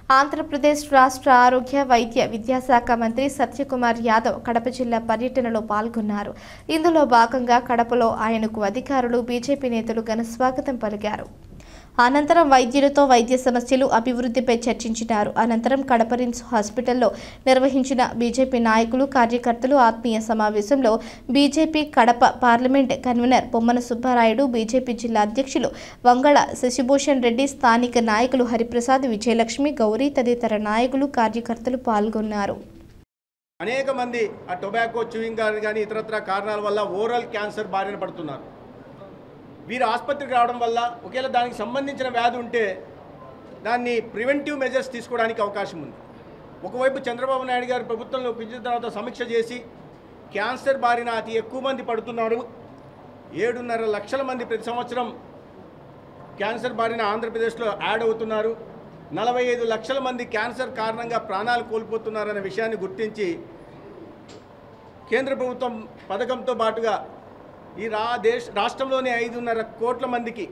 ఆంధ్రప్రదేశ్ రాష్ట్ర ఆరోగ్య వైద్య విద్యాశాఖ మంత్రి సత్యకుమార్ యాదవ్ కడప జిల్లా పర్యటనలో పాల్గొన్నారు ఇందులో భాగంగా కడపలో ఆయనకు అధికారులు బీజేపీ నేతలు ఘన స్వాగతం పలికారు అనంతరం వైద్యులతో వైద్య సమస్యలు అభివృద్ధిపై చర్చించినారు అనంతరం కడప రిమ్స్ హాస్పిటల్లో నిర్వహించిన బీజేపీ నాయకులు కార్యకర్తలు ఆత్మీయ సమావేశంలో BJP Kadapa parliament convener Bommana Subbarayudu BJP జిల్లా అధ్యక్షులు వంగళ శశిభూషణ్ రెడ్డి స్థానిక నాయకులు హరిప్రసాద్ విజయలక్ష్మి గౌరీ తదితర నాయకులు కార్యకర్తలు పాల్గొన్నారు అనేక మంది ఆ టొబాకో చూయింగ్ కానీ ఇతరత్ర కారణాల వల్ల ఓరల్ క్యాన్సర్ బారిన పడుతున్నారు వీరు ఆసుపత్రికి రావడం వల్ల ఒకవేళ దానికి సంబంధించిన వ్యాధి ఉంటే దాన్ని ప్రివెంటివ్ మెజర్స్ తీసుకోవడానికి అవకాశం ఉంది ఒకవైపు చంద్రబాబు నాయుడు గారు ప్రభుత్వంలో పిలిచిన తర్వాత సమీక్ష చేసి క్యాన్సర్ బారిన అతి ఎక్కువ మంది పడుతున్నారు ఏడున్నర లక్షల మంది ప్రతి సంవత్సరం క్యాన్సర్ బారిన ఆంధ్రప్రదేశ్లో యాడ్ అవుతున్నారు నలభై ఐదు లక్షల మంది క్యాన్సర్ కారణంగా ప్రాణాలు కోల్పోతున్నారనే విషయాన్ని గుర్తించి కేంద్ర ప్రభుత్వం పథకంతో పాటుగా ఈ రా దేశ రాష్ట్రంలోని ఐదున్నర కోట్ల మందికి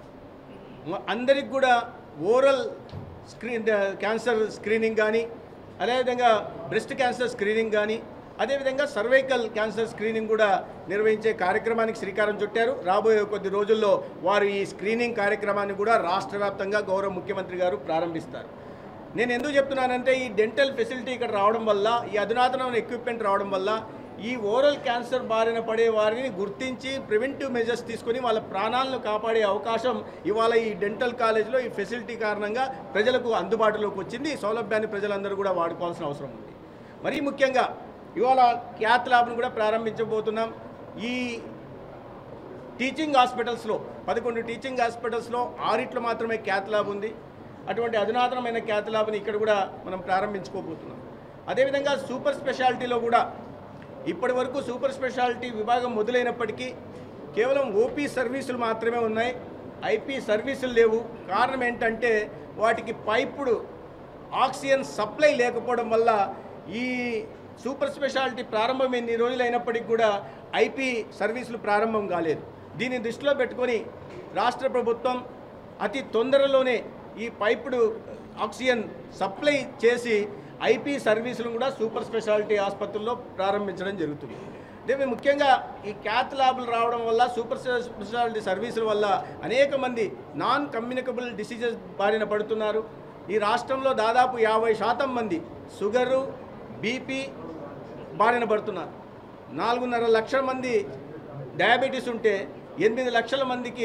మ- అందరికి కూడా ఓరల్ స్క్రీన్ క్యాన్సర్ స్క్రీనింగ్ కానీ అదేవిధంగా బ్రెస్ట్ క్యాన్సర్ స్క్రీనింగ్ కానీ అదేవిధంగా సర్వైకల్ క్యాన్సర్ స్క్రీనింగ్ కూడా నిర్వహించే కార్యక్రమానికి శ్రీకారం చుట్టారు రాబోయే కొద్ది రోజుల్లో వారు ఈ స్క్రీనింగ్ కార్యక్రమాన్ని కూడా రాష్ట్ర వ్యాప్తంగా గౌరవ ముఖ్యమంత్రి గారు ప్రారంభిస్తారు నేను ఎందుకు చెప్తున్నానంటే ఈ డెంటల్ ఫెసిలిటీ ఇక్కడ రావడం వల్ల ఈ అధునాతనమైన ఎక్విప్మెంట్ రావడం వల్ల ఈ ఓరల్ క్యాన్సర్ బారిన పడే వారిని గుర్తించి ప్రివెంటివ్ మెజర్స్ తీసుకొని వాళ్ళ ప్రాణాలను కాపాడే అవకాశం ఇవాళ ఈ డెంటల్ కాలేజ్లో ఈ ఫెసిలిటీ కారణంగా ప్రజలకు అందుబాటులోకి వచ్చింది ఈ సౌలభ్యాన్ని ప్రజలందరూ కూడా వాడుకోవాల్సిన అవసరం ఉంది మరీ ముఖ్యంగా ఇవాళ క్యాత్ ల్యాబ్ను కూడా ప్రారంభించబోతున్నాం ఈ టీచింగ్ హాస్పిటల్స్లో పదకొండు టీచింగ్ హాస్పిటల్స్లో ఆరిట్లో మాత్రమే క్యాత్ ల్యాబ్ ఉంది అటువంటి అధునాతనమైన క్యాత్ ల్యాబ్ని ఇక్కడ కూడా మనం ప్రారంభించుకోబోతున్నాం అదేవిధంగా సూపర్ స్పెషాలిటీలో కూడా ఇప్పటి వరకు సూపర్ స్పెషాలిటీ విభాగం మొదలైనప్పటికీ కేవలం ఓపీ సర్వీసులు మాత్రమే ఉన్నాయి ఐపీ సర్వీసులు లేవు కారణం ఏంటంటే వాటికి పైపుడు ఆక్సిజన్ సప్లై లేకపోవడం వల్ల ఈ సూపర్ స్పెషాలిటీ ప్రారంభం ఎన్ని రోజులు అయినప్పటికీ కూడా ఐపీ సర్వీసులు ప్రారంభం కాలేదు దీన్ని దృష్టిలో పెట్టుకొని రాష్ట్ర ప్రభుత్వం అతి తొందరలోనే ఈ పైపుడు ఆక్సిజన్ సప్లై చేసి ఐపీ సర్వీసులను కూడా సూపర్ స్పెషాలిటీ ఆసుపత్రుల్లో ప్రారంభించడం జరుగుతుంది దీని ముఖ్యంగా ఈ క్యాత్ ల్యాబ్లు రావడం వల్ల సూపర్ స్పెషాలిటీ సర్వీసుల వల్ల అనేక మంది నాన్ కమ్యూనికబుల్ డిసీజెస్ బారిన పడుతున్నారు ఈ రాష్ట్రంలో దాదాపు యాభై శాతం మంది షుగరు బీపీ బారిన పడుతున్నారు నాలుగున్నర లక్షల మంది డయాబెటీస్ ఉంటే ఎనిమిది లక్షల మందికి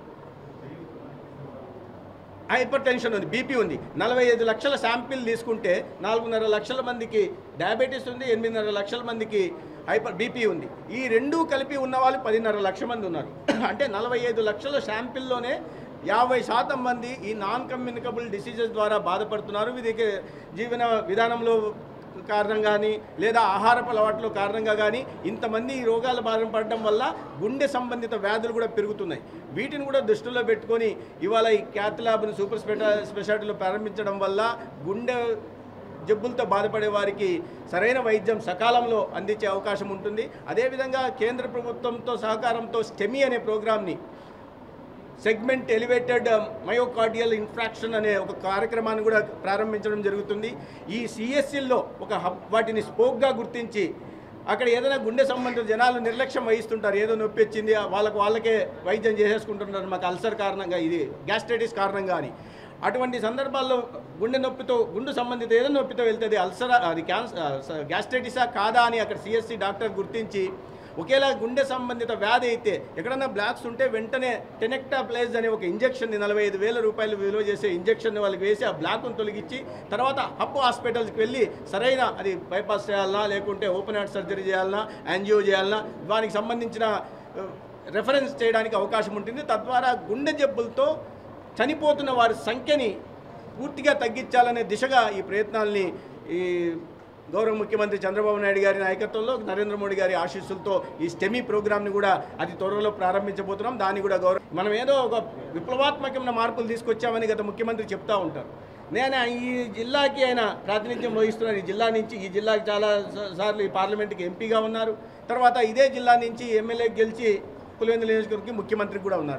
హైపర్ టెన్షన్ ఉంది బీపీ ఉంది నలభై ఐదు లక్షల శాంపిల్ తీసుకుంటే నాలుగున్నర లక్షల మందికి డయాబెటీస్ ఉంది ఎనిమిదిన్నర లక్షల మందికి హైపర్ బీపీ ఉంది ఈ రెండూ కలిపి ఉన్న వాళ్ళు పదిన్నర లక్షల మంది ఉన్నారు అంటే నలభై ఐదు లక్షల శాంపిల్లోనే యాభై శాతం మంది ఈ నాన్ కమ్యూనికబుల్ డిసీజెస్ ద్వారా బాధపడుతున్నారు వీరికి జీవన విధానంలో కారణం కానీ లేదా ఆహారపు అలవాట్ల కారణంగా కానీ ఇంతమంది ఈ రోగాల బారిన పడడం వల్ల గుండె సంబంధిత వ్యాధులు కూడా పెరుగుతున్నాయి వీటిని కూడా దృష్టిలో పెట్టుకొని ఇవాళ ఈ క్యాత్ ల్యాబ్ని సూపర్ స్పెషా స్పెషాలిటీలో ప్రారంభించడం వల్ల గుండె జబ్బులతో బాధపడే వారికి సరైన వైద్యం సకాలంలో అందించే అవకాశం ఉంటుంది అదేవిధంగా కేంద్ర ప్రభుత్వంతో సహకారంతో స్టెమీ అనే ప్రోగ్రామ్ని సెగ్మెంట్ ఎలివేటెడ్ మయోకార్డియల్ ఇన్ఫ్రాక్షన్ అనే ఒక కార్యక్రమాన్ని కూడా ప్రారంభించడం జరుగుతుంది ఈ సిఎస్సిల్లో ఒక హబ్ వాటిని స్పోక్గా గుర్తించి అక్కడ ఏదైనా గుండె సంబంధిత జనాలు నిర్లక్ష్యం వహిస్తుంటారు ఏదో నొప్పి వచ్చింది వాళ్ళకు వాళ్ళకే వైద్యం చేసేసుకుంటుంటారు మాకు అల్సర్ కారణంగా ఇది గ్యాస్ట్రైటిస్ కారణంగా అని అటువంటి సందర్భాల్లో గుండె నొప్పితో గుండె సంబంధిత ఏదో నొప్పితో వెళ్తుంది అల్సర్ అది క్యాన్సర్ గ్యాస్ట్రైటిసా కాదా అని అక్కడ సిఎస్సి డాక్టర్ గుర్తించి ఒకేలా గుండె సంబంధిత వ్యాధి అయితే ఎక్కడన్నా బ్లాక్స్ ఉంటే వెంటనే టెనెక్టా ప్లేస్ అనే ఒక ఇంజెక్షన్ నలభై ఐదు వేల రూపాయలు విలువ చేసే ఇంజెక్షన్ వాళ్ళకి వేసి ఆ బ్లాక్ను తొలగించి తర్వాత హప్ హాస్పిటల్స్కి వెళ్ళి సరైన అది బైపాస్ చేయాలన్నా లేకుంటే ఓపెన్ హార్ట్ సర్జరీ చేయాలన్నా యాంజియో చేయాలన్నా దానికి సంబంధించిన రెఫరెన్స్ చేయడానికి అవకాశం ఉంటుంది తద్వారా గుండె జబ్బులతో చనిపోతున్న వారి సంఖ్యని పూర్తిగా తగ్గించాలనే దిశగా ఈ ప్రయత్నాల్ని ఈ గౌరవ ముఖ్యమంత్రి చంద్రబాబు నాయుడు గారి నాయకత్వంలో నరేంద్ర మోడీ గారి ఆశీస్సులతో ఈ స్టెమీ ప్రోగ్రామ్ని కూడా అతి త్వరలో ప్రారంభించబోతున్నాం దాన్ని కూడా గౌరవ మనం ఏదో ఒక విప్లవాత్మకమైన మార్పులు తీసుకొచ్చామని గత ముఖ్యమంత్రి చెప్తా ఉంటారు నేను ఈ జిల్లాకి ఆయన ప్రాతినిధ్యం వహిస్తున్నారు ఈ జిల్లా నుంచి ఈ జిల్లాకి చాలా స- సార్లు ఈ పార్లమెంట్కి ఎంపీగా ఉన్నారు తర్వాత ఇదే జిల్లా నుంచి ఎమ్మెల్యే గెలిచి పులివెందుల నియోజకవర్గంకి ముఖ్యమంత్రి కూడా ఉన్నారు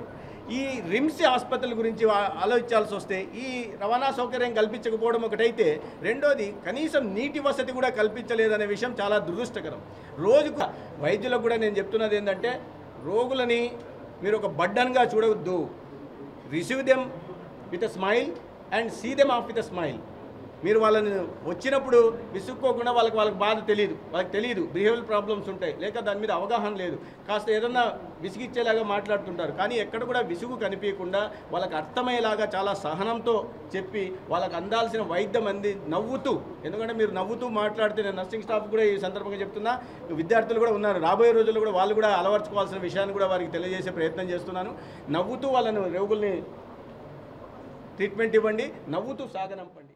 ఈ రిమ్స్ ఆసుపత్రుల గురించి ఆ- ఆలోచించాల్సి వస్తే ఈ రవాణా సౌకర్యం కల్పించకపోవడం ఒకటైతే రెండోది కనీసం నీటి వసతి కూడా కల్పించలేదనే విషయం చాలా దురదృష్టకరం రోజుకు వైద్యులకు కూడా నేను చెప్తున్నది ఏంటంటే రోగులని మీరు ఒక బడ్డన్గా చూడవద్దు receive them with a smile and see them off with a smile మీరు వాళ్ళని వచ్చినప్పుడు విసుక్కోకుండా వాళ్ళకి వాళ్ళకి బాధ తెలియదు వాళ్ళకి తెలియదు బిహేవియర్ ప్రాబ్లమ్స్ ఉంటాయి లేక దాని మీద అవగాహన లేదు కాస్త ఏదన్నా విసిగిచ్చేలాగా మాట్లాడుతుంటారు కానీ ఎక్కడ కూడా విసుగు కనిపించకుండా వాళ్ళకి అర్థమయ్యేలాగా చాలా సహనంతో చెప్పి వాళ్ళకి అందాల్సిన వైద్యం అంది నవ్వుతూ ఎందుకంటే మీరు నవ్వుతూ మాట్లాడితే నేను నర్సింగ్ స్టాఫ్ కూడా ఈ సందర్భంగా చెప్తున్నా విద్యార్థులు కూడా ఉన్నారు రాబోయే రోజుల్లో కూడా వాళ్ళు కూడా అలవర్చుకోవాల్సిన విషయాన్ని కూడా వారికి తెలియజేసే ప్రయత్నం చేస్తున్నాను నవ్వుతూ వాళ్ళను రోగుల్ని ట్రీట్మెంట్ ఇవ్వండి నవ్వుతూ సాగనంపండి